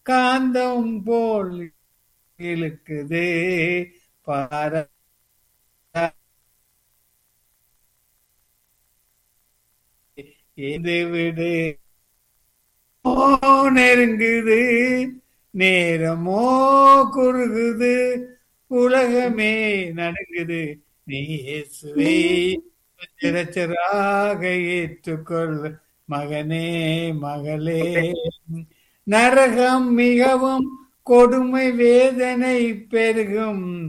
காந்தம் போல் இழுக்குது பார ஏந்து விடு ஓ நெருங்குது நேரமோ குறுகுது உலகமே நடுங்குது நீ இயேசுவை இரட்சராக ஏற்றுக்கொள் மகனே மகளே நரகம் மிகவும் கொடுமை வேதனை பெருகும்